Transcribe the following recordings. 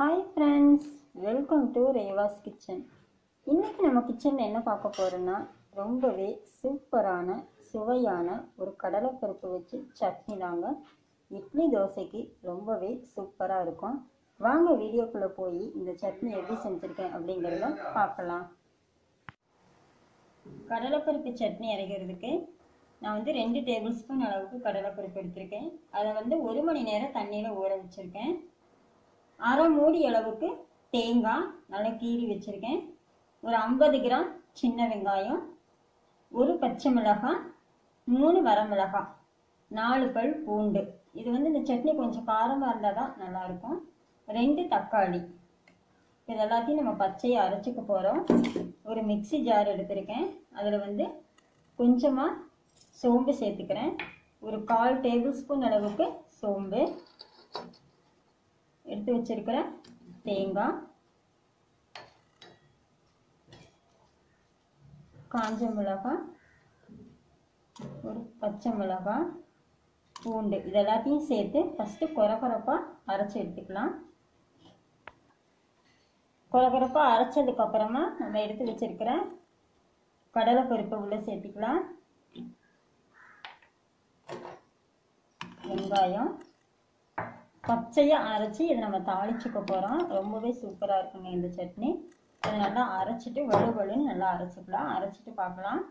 hi friends welcome to Reva's kitchen இன்னைக்கு நம்ம கிச்சனில் என்ன பார்க்க போகிறோன்னா ரொம்பவே சூப்பரான சுவையான ஒரு கடலைப்பருப்பு வச்சு சட்னி தாங்க இட்லி தோசைக்கு ரொம்பவே சூப்பராக இருக்கும் வாங்க வீடியோக்குள்ளே போய் இந்த சட்னி எப்படி செஞ்சுருக்கேன் அப்படிங்கிறத பார்க்கலாம் கடலைப்பருப்பு சட்னி அரைக்கிறதுக்கு நான் வந்து ரெண்டு டேபிள் ஸ்பூன் அளவுக்கு கடலைப்பருப்பு எடுத்திருக்கேன் அதை வந்து ஒரு மணி நேரம் தண்ணியில் ஊற வச்சுருக்கேன் அரை மூடி அளவுக்கு தேங்காய் நல்லா கீறி வச்சுருக்கேன் ஒரு ஐம்பது கிராம் சின்ன வெங்காயம் ஒரு பச்சை மிளகாய் மூணு வரமிளகாய் நாலு பல் பூண்டு இது வந்து இந்த சட்னி கொஞ்சம் காரமாக இருந்தால் தான் நல்லாயிருக்கும் ரெண்டு தக்காளி இது எல்லாத்தையும் நம்ம பச்சையை அரைச்சிக்க போகிறோம் ஒரு மிக்சி ஜார் எடுத்திருக்கேன் அதில் வந்து கொஞ்சமாக சோம்பு சேர்த்துக்கிறேன் ஒரு கால் டேபிள் ஸ்பூன் அளவுக்கு சோம்பு எடுத்து வச்சிருக்கிற தேங்காய் காஞ்ச மிளகாய் ஒரு பச்சை மிளகாய் பூண்டு இது எல்லாத்தையும் சேர்த்து ஃபஸ்ட்டு கொரகொரப்பாக அரைச்சி எடுத்துக்கலாம் கொரகொரப்பாக அரைச்சதுக்கப்புறமா நம்ம எடுத்து வச்சிருக்கிற கடலைப்பருப்பை உள்ளே சேர்த்துக்கலாம் வெங்காயம் பச்சையாக அரைச்சி இதை நம்ம தாளிச்சுக்க போகிறோம் ரொம்பவே சூப்பராக இருக்குங்க இந்த சட்னி அதை நல்லா அரைச்சிட்டு வலுவலுன்னு நல்லா அரைச்சிக்கலாம் அரைச்சிட்டு பார்க்கலாம்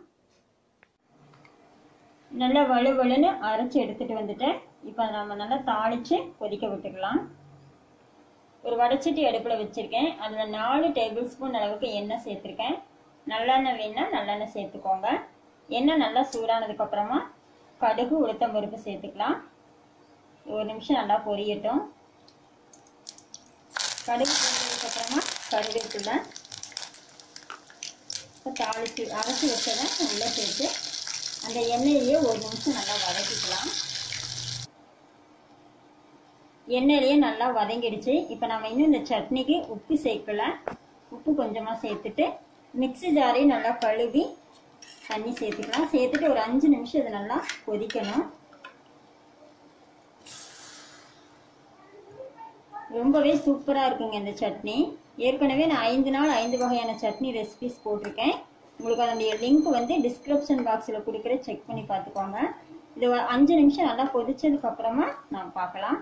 நல்லா வலுவலுன்னு அரைச்சி எடுத்துகிட்டு வந்துட்டேன் இப்போ நம்ம நல்லா தாளித்து கொதிக்க விட்டுக்கலாம் ஒரு வடைச்சட்டி அடுப்பில் வச்சுருக்கேன் அதில் நாலு டேபிள் ஸ்பூன் அளவுக்கு எண்ணெய் சேர்த்துருக்கேன் நல்லெண்ணெய் வேணால் நல்லெண்ணெய் சேர்த்துக்கோங்க எண்ணெய் நல்லா சூடானதுக்கப்புறமா கடுகு உளுத்தம் பருப்பு சேர்த்துக்கலாம் ஒரு நிமிஷம் நல்லா பொரியட்டும் கடுகு பொரியதுக்கப்புறமா கருவேப்பிலை இப்போ தாளித்து அரைச்சி வச்சதை உள்ளே சேர்த்து அந்த எண்ணெயிலேயே ஒரு நிமிஷம் நல்லா வதக்கிக்கலாம் எண்ணெயிலேயே நல்லா வதங்கிடுச்சு இப்போ நம்ம இன்னும் இந்த சட்னிக்கு உப்பு சேர்க்கல உப்பு கொஞ்சமாக சேர்த்துட்டு மிக்சி ஜாரையும் நல்லா கழுவி தண்ணி சேர்த்துக்கலாம் சேர்த்துட்டு ஒரு அஞ்சு நிமிஷம் இது நல்லா கொதிக்கணும் ரொம்பவே சூப்பராக இருக்குங்க இந்த சட்னி ஏற்கனவே நான் ஐந்து நாள் ஐந்து வகையான சட்னி ரெசிபிஸ் போட்டிருக்கேன் உங்களுக்கு அதனுடைய லிங்க் வந்து டிஸ்கிரிப்ஷன் பாக்ஸில் கொடுக்குற செக் பண்ணி பார்த்துக்கோங்க இது ஒரு அஞ்சு நிமிஷம் நல்லா கொதிச்சதுக்கு அப்புறமா நான் பார்க்கலாம்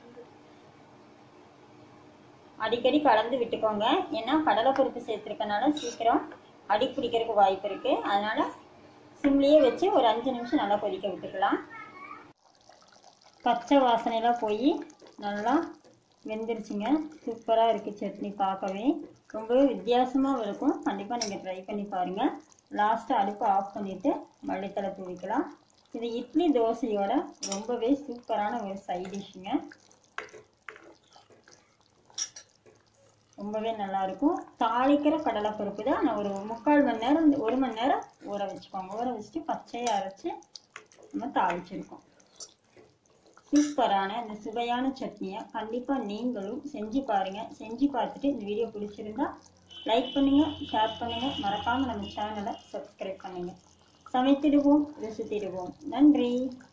அடிக்கடி கலந்து விட்டுக்கோங்க ஏன்னா கடலைப்பருப்பு சேர்த்துருக்கனால சீக்கிரம் அடி பிடிக்கிறதுக்கு வாய்ப்பு இருக்குது அதனால் சிம்லேயே வச்சு ஒரு அஞ்சு நிமிஷம் நல்லா கொதிக்க விட்டுக்கலாம் பச்சை வாசனைலாம் போய் நல்லா வெந்துருச்சுங்க சூப்பராக இருக்குது சட்னி பார்க்கவே ரொம்பவே வித்தியாசமாக இருக்கும் கண்டிப்பாக நீங்கள் ட்ரை பண்ணி பாருங்கள் லாஸ்ட்டாக அடுப்பை ஆஃப் பண்ணிவிட்டு மல்லித்தலை தூவிக்கலாம் இது இட்லி தோசையோட ரொம்பவே சூப்பரான ஒரு சைட் டிஷ்ஷுங்க ரொம்பவே நல்லாயிருக்கும் தாளிக்கிற கடலைப்பருப்பு தான் நான் ஒரு முக்கால் மணி நேரம் ஒரு மணி நேரம் ஊற வச்சுக்கோங்க ஊற வச்சுட்டு பச்சையை அரைச்சி நம்ம தாளிச்சிருக்கோம் சூப்பரான இந்த சுவையான சட்னியை கண்டிப்பாக நீங்களும் செஞ்சு பாருங்கள் செஞ்சு பார்த்துட்டு இந்த வீடியோ பிடிச்சிருந்தா லைக் பண்ணுங்கள் ஷேர் பண்ணுங்கள் மறக்காமல் நம்ம சேனலை சப்ஸ்கிரைப் பண்ணுங்கள் சமைத்திடுவோம் ருசித்திடுவோம் நன்றி